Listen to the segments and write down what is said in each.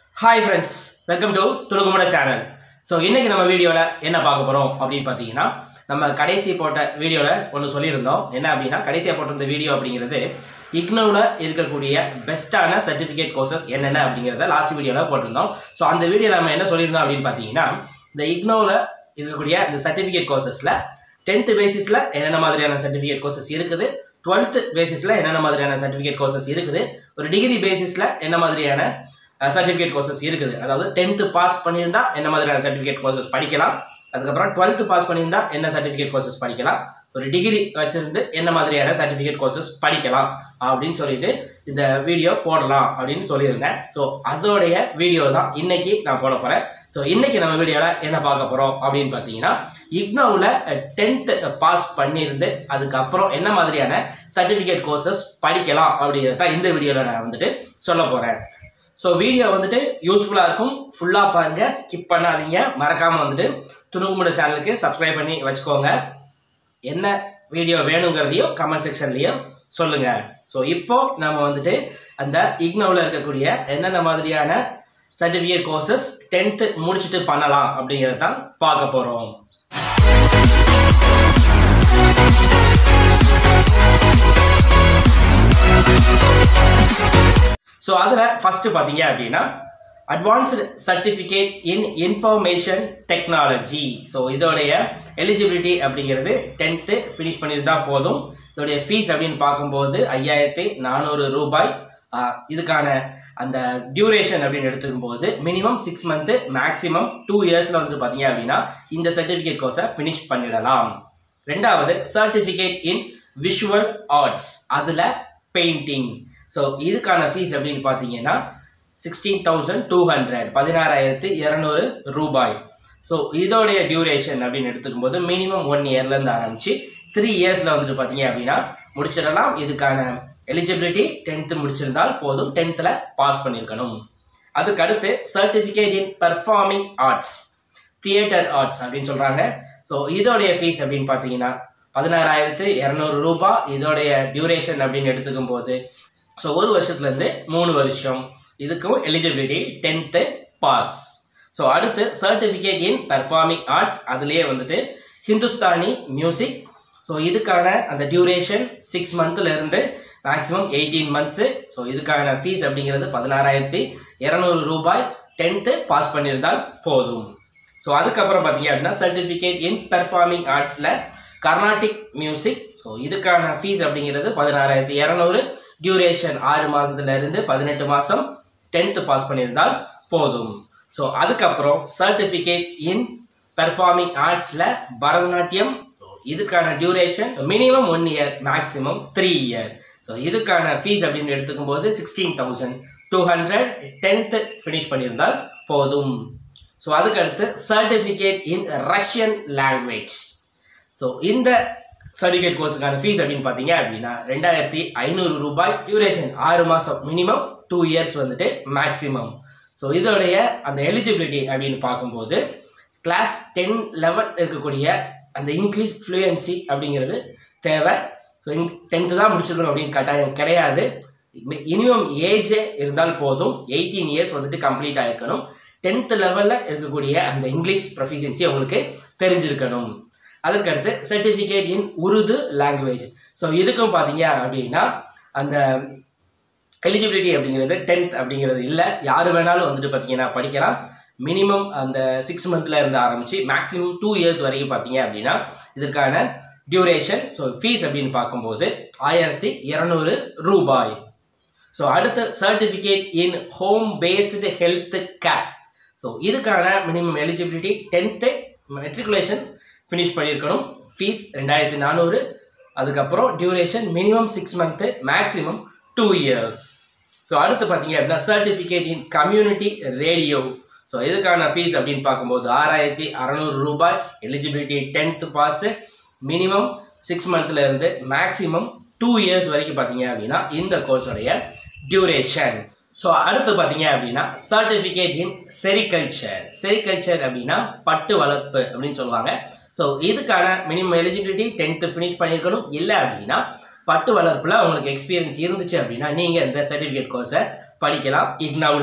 hi friends welcome to துணுக்குமுட channel so இன்னைக்கு நம்ம வீடியோவில் என்ன பார்க்க போகிறோம் அப்படின்னு பார்த்தீங்கன்னா நம்ம கடைசி போட்ட வீடியோவில் ஒன்று சொல்லியிருந்தோம் என்ன அப்படின்னா கடைசியாக போட்டிருந்த வீடியோ அப்படிங்கிறது இக்னோவில் இருக்கக்கூடிய பெஸ்ட்டான சர்டிஃபிகேட் கோர்சஸ் என்னென்ன அப்படிங்கிறத லாஸ்ட் வீடியோவில் போட்டிருந்தோம் ஸோ அந்த வீடியோ நம்ம என்ன சொல்லியிருந்தோம் அப்படின்னு பார்த்தீங்கன்னா இந்த இக்னோவில் இருக்கக்கூடிய இந்த சர்டிஃபிகேட் கோர்சஸில் டென்த்து பேசிஸில் என்னென்ன மாதிரியான சர்டிஃபிகேட் கோர்சஸ் இருக்குது டுவெல்த்து பேசிஸில் என்னென்ன மாதிரியான சர்டிஃபிகேட் கோர்சஸ் இருக்குது ஒரு டிகிரி பேசிஸில் என்ன மாதிரியான சர்டிஃபிகேட் கோர்சஸ் இருக்குது அதாவது டென்த்து பாஸ் பண்ணியிருந்தா என்ன மாதிரியான சர்டிஃபிகேட் கோர்சஸ் படிக்கலாம் அதுக்கப்புறம் டுவெல்த்து பாஸ் பண்ணியிருந்தா என்ன சர்டிஃபிகேட் கோர்சஸ் படிக்கலாம் ஒரு டிகிரி வச்சிருந்து என்ன மாதிரியான சர்டிஃபிகேட் கோர்சஸ் படிக்கலாம் அப்படின்னு சொல்லிட்டு இந்த வீடியோ போடலாம் அப்படின்னு சொல்லியிருந்தேன் ஸோ அதோடைய வீடியோ தான் இன்னைக்கு நான் போட போகிறேன் ஸோ இன்னைக்கு நம்ம வீடியோவில் என்ன பார்க்க போகிறோம் அப்படின்னு பார்த்தீங்கன்னா இக்னோவில் டென்த்து பாஸ் பண்ணியிருந்து அதுக்கப்புறம் என்ன மாதிரியான சர்டிஃபிகேட் கோர்சஸ் படிக்கலாம் அப்படிங்கிறத இந்த வீடியோவில் நான் வந்துட்டு சொல்ல போகிறேன் ஸோ வீடியோ வந்துட்டு யூஸ்ஃபுல்லாக இருக்கும் ஃபுல்லாக பாருங்க ஸ்கிப் பண்ணாதீங்க மறக்காமல் வந்துட்டு துணுக்குமுட சேனலுக்கு சப்ஸ்கிரைப் பண்ணி வச்சுக்கோங்க என்ன வீடியோ வேணுங்கிறதையும் கமெண்ட் செக்ஷன்லேயும் சொல்லுங்கள் ஸோ இப்போ நம்ம வந்துட்டு அந்த இக்னோவில் இருக்கக்கூடிய என்னென்ன மாதிரியான சர்டிஃபிகேட் கோர்சஸ் டென்த்து முடிச்சுட்டு பண்ணலாம் அப்படிங்கிறத தான் பார்க்க போகிறோம் ஸோ அதில் ஃபஸ்ட்டு பார்த்தீங்க அப்படின்னா advanced certificate in information technology so இதோடைய எலிஜிபிலிட்டி அப்படிங்கிறது டென்த்து ஃபினிஷ் பண்ணியிருந்தா போதும் இதோடைய ஃபீஸ் அப்படின்னு பார்க்கும்போது ஐயாயிரத்தி நானூறு ரூபாய் ஆஹ், இதுக்கான அந்த டியூரேஷன் அப்படின்னு எடுத்துக்கும்போது minimum six month maximum two இயர்ஸில் வந்துட்டு பார்த்தீங்க அப்படின்னா இந்த சர்டிஃபிகேட் கோர்ஸை ஃபினிஷ் பண்ணிடலாம் ரெண்டாவது சர்டிஃபிகேட் இன் விஷுவல் ஆர்ட்ஸ் அதில் பெயிண்டிங் ஸோ இதுக்கான ஃபீஸ் அப்படின்னு பார்த்தீங்கன்னா சிக்ஸ்டீன் தௌசண்ட் டூ ஹண்ட்ரட் பதினாறாயிரத்து இரநூறு ரூபாய் ஸோ இதோடைய டியூரேஷன் அப்படின்னு எடுத்துக்கும்போது மினிமம் ஒன் இயர்லேருந்து ஆரம்பிச்சு த்ரீ இயர்ஸில் வந்துட்டு பார்த்தீங்க அப்படின்னா முடிச்சிடலாம் இதுக்கான எலிஜிபிலிட்டி டென்த்து முடிச்சிருந்தால் போதும் டென்த்தில் பாஸ் பண்ணியிருக்கணும் அதுக்கு அடுத்து certificate in performing arts theatre arts அப்படின்னு சொல்கிறாங்க ஸோ இதோடைய ஃபீஸ் அப்படின்னு பார்த்தீங்கன்னா பதினாறாயிரத்து இரநூறு ரூபாய் இதோடைய டியூரேஷன் அப்படின்னு எடுத்துக்கும் போது ஸோ ஒரு வருஷத்துலேருந்து மூணு வருஷம் இதுக்கும் எலிஜிபிலிட்டி டென்த்து பாஸ் ஸோ அடுத்து சர்டிஃபிகேட் இன் பெர்ஃபார்மிங் ஆர்ட்ஸ் அதுலேயே வந்துட்டு ஹிந்துஸ்தானி மியூசிக் ஸோ இதுக்கான அந்த டியூரேஷன் சிக்ஸ் இருந்து மேக்ஸிமம் எயிட்டீன் மந்த்ஸு ஸோ இதுக்கான ஃபீஸ் அப்படிங்கிறது பதினாறாயிரத்தி இரநூறு ரூபாய் டென்த்து பாஸ் பண்ணியிருந்தால் போதும் ஸோ அதுக்கப்புறம் பார்த்தீங்க அப்படின்னா சர்டிஃபிகேட் இன் பெர்ஃபார்மிங் ஆர்ட்ஸில் கர்நாடிக் மியூசிக் ஸோ இதுக்கான ஃபீஸ் அப்படிங்கிறது பதினாறாயிரத்தி இரநூறு டியூரேஷன் ஆறு மாதத்துல இருந்து பதினெட்டு மாதம் டென்த்து பாஸ் பண்ணியிருந்தால் போதும் ஸோ அதுக்கப்புறம் சர்டிஃபிகேட் இன் பெர்ஃபார்மிங் ஆர்ட்ஸில் பரதநாட்டியம் இதுக்கான duration minimum one year maximum three year so இதுக்கான ஃபீஸ் அப்படின்னு எடுத்துக்கும் போது sixteen thousand two hundred tenth finish பண்ணியிருந்தால் போதும் ஸோ அதுக்கடுத்து certificate in Russian language so இந்த சர்டிஃபிகேட் கோர்ஸுக்கான ஃபீஸ் அப்படின்னு பார்த்தீங்க அப்படின்னா ரெண்டாயிரத்தி ஐநூறு ரூபாய் டியூரேஷன் ஆறு மாதம் மினிமம் டூ இயர்ஸ் வந்துட்டு மேக்ஸிமம் ஸோ இதோடைய அந்த எலிஜிபிலிட்டி அப்படின்னு பார்க்கும்போது கிளாஸ் டென் லெவன் இருக்கக்கூடிய அந்த இங்கிலீஷ் ஃப்ளூயன்சி அப்படிங்கிறது தேவை ஸோ டென்த்து தான் முடிச்சிருக்கணும் அப்படின்னு கட்டாயம் கிடையாது மினிமம் ஏஜே இருந்தால் போதும் எயிட்டீன் இயர்ஸ் வந்துட்டு கம்ப்ளீட் ஆகிருக்கணும் டென்த்து லெவலில் இருக்கக்கூடிய அந்த இங்கிலீஷ் ப்ரொஃபிஷியன்சி உங்களுக்கு தெரிஞ்சிருக்கணும் அதற்கடுத்து certificate in Urdu language so இதுக்கும் பார்த்தீங்க அப்படின்னா அந்த எலிஜிபிலிட்டி அப்படிங்கிறது டென்த் அப்படிங்கிறது இல்லை யார் வேணாலும் வந்துட்டு பார்த்தீங்கன்னா படிக்கலாம் மினிமம் அந்த சிக்ஸ் மந்த்ல இருந்து ஆரம்பிச்சு மேக்ஸிமம் டூ இயர்ஸ் வரைக்கும் பார்த்தீங்க அப்படின்னா இதற்கான டியூரேஷன் ஸோ ஃபீஸ் அப்படின்னு பார்க்கும்போது ஆயிரத்தி இரநூறு ரூபாய் ஸோ அடுத்து certificate in home based health care so இதுக்கான minimum eligibility tenth matriculation finish பண்ணியிருக்கணும் ஃபீஸ் ரெண்டாயிரத்தி நானூறு அதுக்கப்புறம் duration minimum six month maximum two years so அடுத்து பார்த்தீங்க அப்படின்னா certificate in community radio so இதுக்கான ஃபீஸ் அப்படின்னு பார்க்கும்போது ஆறாயிரத்தி அறநூறு ரூபாய் eligibility tenth pass minimum six மந்த்ல இருந்து மேக்ஸிமம் டூ இயர்ஸ் வரைக்கும் பார்த்தீங்க அப்படின்னா இந்த கோர்ஸோடைய டியூரேஷன் ஸோ அடுத்து பார்த்தீங்க அப்படின்னா சர்டிஃபிகேட் இன் செரிகல்ச்சர் செரிகல்ச்சர் அப்படின்னா பட்டு வளர்ப்பு அப்படின்னு சொல்லுவாங்க ஸோ இதுக்கான மினிமம் எலிஜிபிலிட்டி டென்த்து ஃபினிஷ் பண்ணியிருக்கணும் இல்லை அப்படின்னா பட்டு வளர்ப்பில் உங்களுக்கு எக்ஸ்பீரியன்ஸ் இருந்துச்சு அப்படின்னா நீங்கள் இந்த சர்டிஃபிகேட் கோர்ஸை படிக்கலாம் இக்னவுல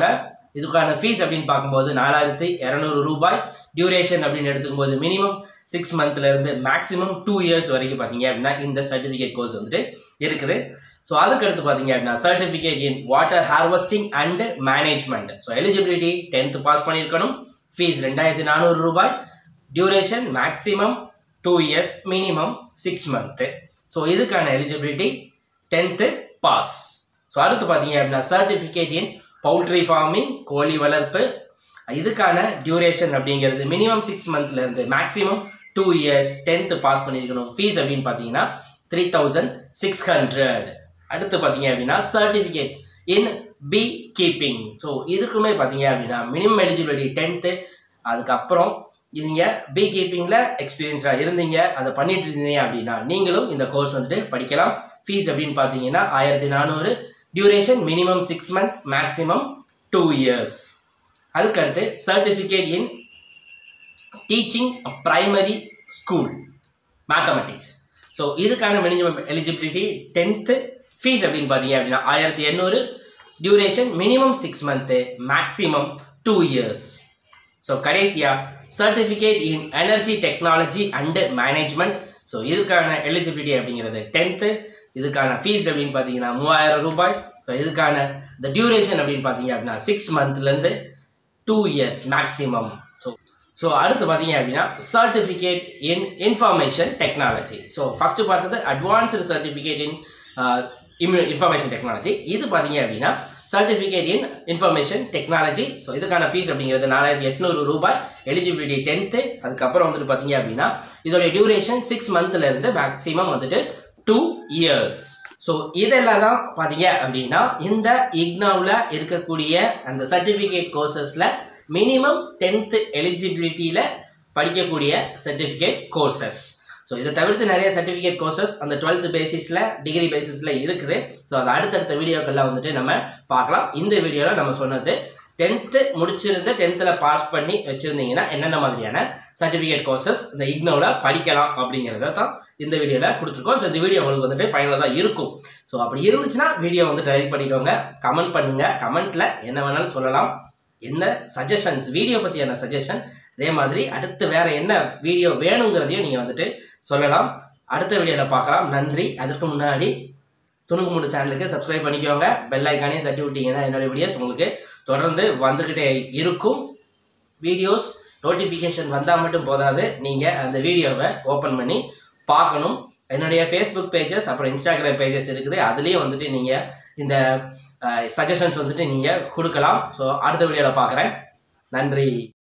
இதுக்கான ஃபீஸ் அப்படின்னு பார்க்கும்போது நாலாயிரத்தி இரநூறு ரூபாய் டியூரேஷன் அப்படின்னு எடுத்துக்கும்போது மினிமம் சிக்ஸ் மந்த்ல இருந்து மேக்ஸிமம் டூ இயர்ஸ் வரைக்கும் பார்த்தீங்க அப்படின்னா இந்த சர்டிஃபிகேட் கோர்ஸ் வந்துட்டு இருக்குது ஸோ அதுக்கு அடுத்து பார்த்தீங்க அப்படின்னா certificate in water harvesting and management so eligibility tenth pass பண்ணியிருக்கணும் ஃபீஸ் ரெண்டாயிரத்தி நானூறு ரூபாய் duration maximum two years minimum six month so இதுக்கான எலிஜிபிலிட்டி டென்த்து பாஸ் ஸோ அடுத்து பார்த்தீங்க அப்படின்னா சர்டிஃபிகேட் இன் பவுல்ட்ரி ஃபார்மிங் கோழி வளர்ப்பு இதுக்கான டியூரேஷன் அப்படிங்கிறது மினிமம் சிக்ஸ் மந்த்லேருந்து maximum two years tenth pass பண்ணியிருக்கணும் ஃபீஸ் அப்படின்னு பார்த்தீங்கன்னா த்ரீ தௌசண்ட் சிக்ஸ் ஹண்ட்ரட் அடுத்து பார்த்தீங்க அப்படின்னா certificate in bee keeping so இதுக்குமே பார்த்தீங்க அப்படின்னா மினிமம் எலிஜிபிலிட்டி டென்த்து அதுக்கப்புறம் நீங்க பி கீப்பிங்கில் எக்ஸ்பீரியன்ஸாக இருந்தீங்க அதை பண்ணிட்டு இருந்தீங்க அப்படின்னா நீங்களும் இந்த கோர்ஸ் வந்துட்டு படிக்கலாம் ஃபீஸ் அப்படின்னு பார்த்தீங்கன்னா ஆயிரத்தி நானூறு duration minimum six month maximum two years அதுக்கடுத்து certificate in teaching primary school mathematics so இதுக்கான மினிமம் எலிஜிபிலிட்டி டென்த்து ஃபீஸ் அப்படின்னு பார்த்தீங்க அப்படின்னா ஆயிரத்தி எண்ணூறு duration minimum six month maximum two years so கடைசியாக certificate in energy technology and management so இதுக்கான eligibility அப்படிங்கிறது டென்த்து இதுக்கான ஃபீஸ் அப்படின்னு பார்த்தீங்கன்னா மூவாயிரம் ரூபாய் ஸோ இதுக்கான இந்த டியூரேஷன் அப்படின்னு பார்த்தீங்க அப்படின்னா சிக்ஸ் மந்த்லேருந்து two years maximum so so அடுத்து பார்த்தீங்க அப்படின்னா certificate in information technology so first பார்த்தது advanced certificate in information technology இது பார்த்தீங்க அப்படின்னா certificate in information technology so இதுக்கான ஃபீஸ் அப்படிங்கிறது நாலாயிரத்தி எட்நூறு ரூபாய் எலிஜிபிலிட்டி டென்த்து அதுக்கப்புறம் வந்துட்டு பார்த்தீங்க அப்படின்னா இதோடைய டியூரேஷன் சிக்ஸ் மந்த்லேருந்து மேக்ஸிமம் வந்துட்டு டூ இயர்ஸ் ஸோ இதெல்லாம் தான் பார்த்தீங்க அப்படின்னா இந்த இக்னாவில் இருக்கக்கூடிய அந்த சர்டிஃபிகேட் கோர்சஸில் மினிமம் டென்த்து எலிஜிபிலிட்டியில் படிக்கக்கூடிய சர்டிஃபிகேட் கோர்சஸ் ஸோ இதை தவிர்த்து நிறைய சர்டிஃபிகேட் கோர்சஸ் அந்த டுவெல்த் பேசிஸில் டிகிரி பேசிஸில் இருக்குது ஸோ அது அடுத்தடுத்த வீடியோக்கெல்லாம் வந்துட்டு நம்ம பார்க்கலாம் இந்த வீடியோவில் நம்ம சொன்னது டென்த்து முடிச்சிருந்து டென்த்தில் பாஸ் பண்ணி வச்சுருந்தீங்கன்னா என்னென்ன மாதிரியான சர்டிஃபிகேட் கோர்சஸ் இந்த இக்னோவில் படிக்கலாம் அப்படிங்கிறத தான் இந்த வீடியோவில் கொடுத்துருக்கோம் ஸோ இந்த வீடியோ உங்களுக்கு வந்துட்டு பயனுள்ளதாக இருக்கும் ஸோ அப்படி இருந்துச்சுன்னா வீடியோ வந்து டைப் பண்ணிக்கோங்க கமெண்ட் பண்ணுங்கள் கமெண்ட்டில் என்ன வேணாலும் சொல்லலாம் என்ன சஜஷன்ஸ் வீடியோ பற்றியான சஜஷன் அதே மாதிரி அடுத்து வேறு என்ன வீடியோ வேணுங்கிறதையும் நீங்கள் வந்துட்டு சொல்லலாம் அடுத்த வீடியோவில் பார்க்கலாம் நன்றி அதற்கு முன்னாடி துணுக்கு மூடு சேனலுக்கு சப்ஸ்கிரைப் பண்ணிக்கோங்க பெல் ஐக்கானையும் தட்டி விட்டீங்கன்னா என்னோட வீடியோஸ் உங்களுக்கு தொடர்ந்து வந்துக்கிட்டே இருக்கும் வீடியோஸ் நோட்டிஃபிகேஷன் வந்தால் மட்டும் போதாது நீங்கள் அந்த வீடியோவை ஓப்பன் பண்ணி பார்க்கணும் என்னுடைய ஃபேஸ்புக் பேஜஸ் அப்புறம் இன்ஸ்டாகிராம் பேஜஸ் இருக்குது அதுலேயும் வந்துட்டு நீங்கள் இந்த சஜஷன்ஸ் வந்துட்டு நீங்கள் கொடுக்கலாம் ஸோ அடுத்த வீடியோவில் பார்க்குறேன் நன்றி